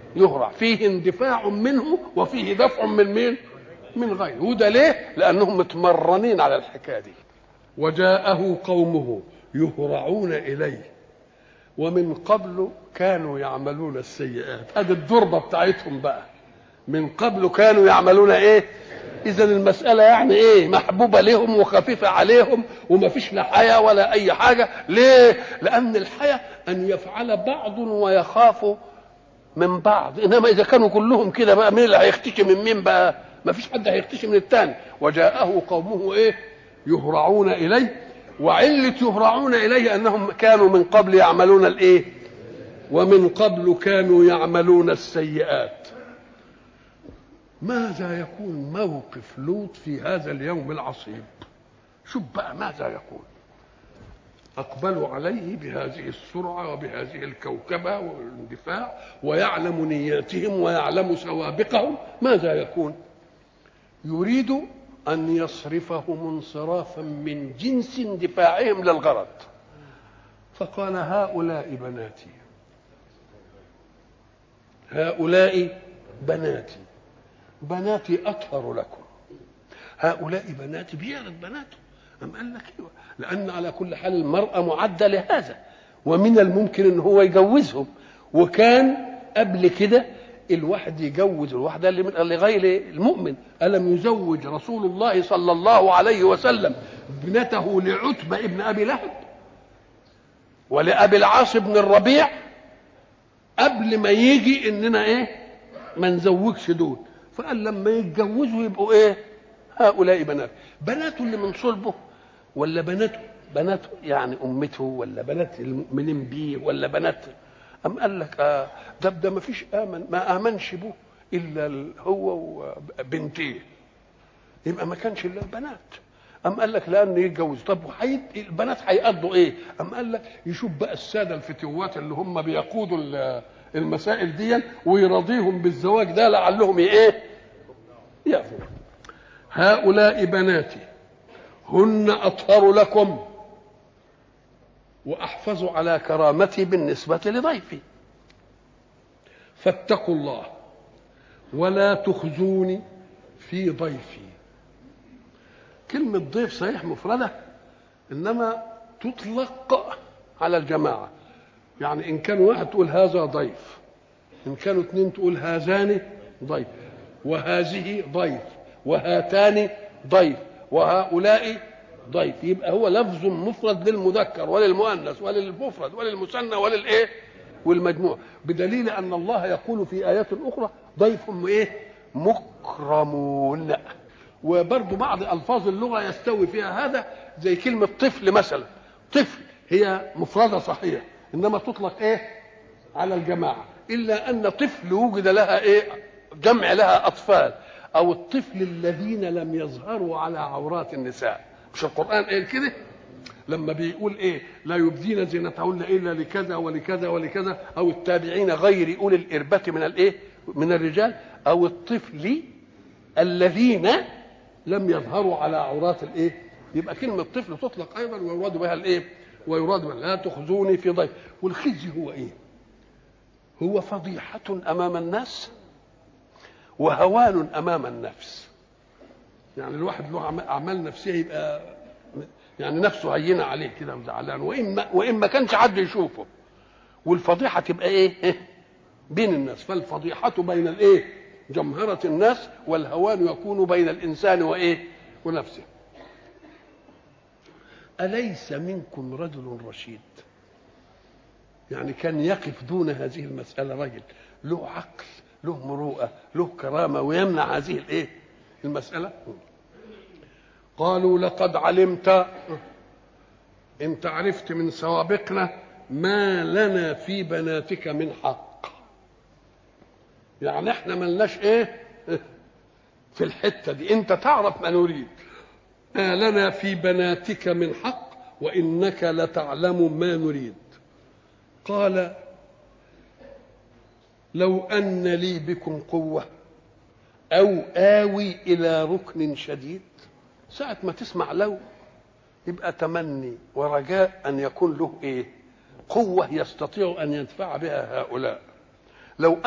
يهرع فيه اندفاع منه وفيه دفع من مين من غيره وده ليه لانهم متمرنين على الحكايه دي وجاءه قومه يهرعون اليه ومن قبل كانوا يعملون السيئات ادي الضربه بتاعتهم بقى من قبل كانوا يعملون ايه اذا المساله يعني ايه محبوبه لهم وخفيفه عليهم وما فيش لا حياه ولا اي حاجه ليه لان الحياه ان يفعل بعض ويخاف من بعض انما اذا كانوا كلهم كده بقى مين اللي هيختشي من مين بقى ما فيش حد هيختشي من الثاني وجاءه قومه ايه يهرعون اليه وعله يهرعون اليه انهم كانوا من قبل يعملون الايه ومن قبل كانوا يعملون السيئات ماذا يكون موقف لوط في هذا اليوم العصيب شوف بقى ماذا يكون أقبلوا عليه بهذه السرعة وبهذه الكوكبة والاندفاع ويعلم نياتهم ويعلم سوابقهم ماذا يكون يريد أن يصرفهم انصرافا من جنس اندفاعهم للغرض فقال هؤلاء بناتي هؤلاء بناتي بناتي أطهر لكم هؤلاء بناتي بيعرض بناته أم قال لك ايوه لأن على كل حال المرأة معدة لهذا ومن الممكن أن هو يجوزهم وكان قبل كده الواحد يجوز الواحدة لغير المؤمن ألم يزوج رسول الله صلى الله عليه وسلم ابنته لعتبة ابن أبي لهب ولأبي العاص بن الربيع قبل ما يجي إننا إيه ما نزوجش دول فقال لما يتجوزوا يبقوا إيه هؤلاء بنات بناته اللي من صلبه ولا بناته بنات يعني امته ولا بنات المؤمنين بيه ولا بنات أم قال لك آه ده ده ما فيش امن ما امنش به الا هو وبنتيه يبقى ما كانش الا البنات أم قال لك لأنه يتجوز طب وحيد البنات هيقضوا إيه؟ أم قال لك يشوف بقى السادة الفتوات اللي هم بيقودوا المسائل دي ويرضيهم بالزواج ده لعلهم إيه؟ يأفوا هؤلاء بناتي هن أطهر لكم وأحفظ على كرامتي بالنسبة لضيفي فاتقوا الله ولا تخزوني في ضيفي كلمة ضيف صحيح مفردة إنما تطلق على الجماعة يعني إن كان واحد تقول هذا ضيف إن كانوا اثنين تقول هذان ضيف وهذه ضيف وهاتان ضيف وهؤلاء ضيف يبقى هو لفظ مفرد للمذكر وللمؤنث وللمفرد وللمثنى وللايه والمجموع بدليل ان الله يقول في ايات اخرى ضيف ايه مكرمون وبرضه بعض الفاظ اللغه يستوي فيها هذا زي كلمه طفل مثلا طفل هي مفرده صحيح انما تطلق ايه على الجماعه الا ان طفل وجد لها ايه جمع لها اطفال او الطفل الذين لم يظهروا على عورات النساء مش القران قال إيه كده لما بيقول ايه لا يبدين زينتهن الا لكذا ولكذا ولكذا او التابعين غير اولي الاربه من الايه من الرجال او الطفل الذين لم يظهروا على عورات الايه يبقى كلمه طفل تطلق ايضا ويراد بها الايه ويراد بها لا تخزوني في ضيف والخزي هو ايه هو فضيحه امام الناس وهوان امام النفس يعني الواحد له اعمال نفسيه يبقى يعني نفسه هينه عليه كده وزعلان وان وان ما كانش حد يشوفه والفضيحه تبقى ايه بين الناس فالفضيحه بين الايه جمهره الناس والهوان يكون بين الانسان وايه ونفسه اليس منكم رجل رشيد يعني كان يقف دون هذه المساله رجل له عقل له مروءه له كرامه ويمنع هذه الايه المساله قالوا لقد علمت انت عرفت من سوابقنا ما لنا في بناتك من حق يعني احنا ملناش ايه في الحته دي انت تعرف ما نريد ما لنا في بناتك من حق وانك لتعلم ما نريد قال لو ان لي بكم قوه او اوي الى ركن شديد ساعة ما تسمع لو يبقى تمني ورجاء أن يكون له إيه؟ قوة يستطيع أن يدفع بها هؤلاء لو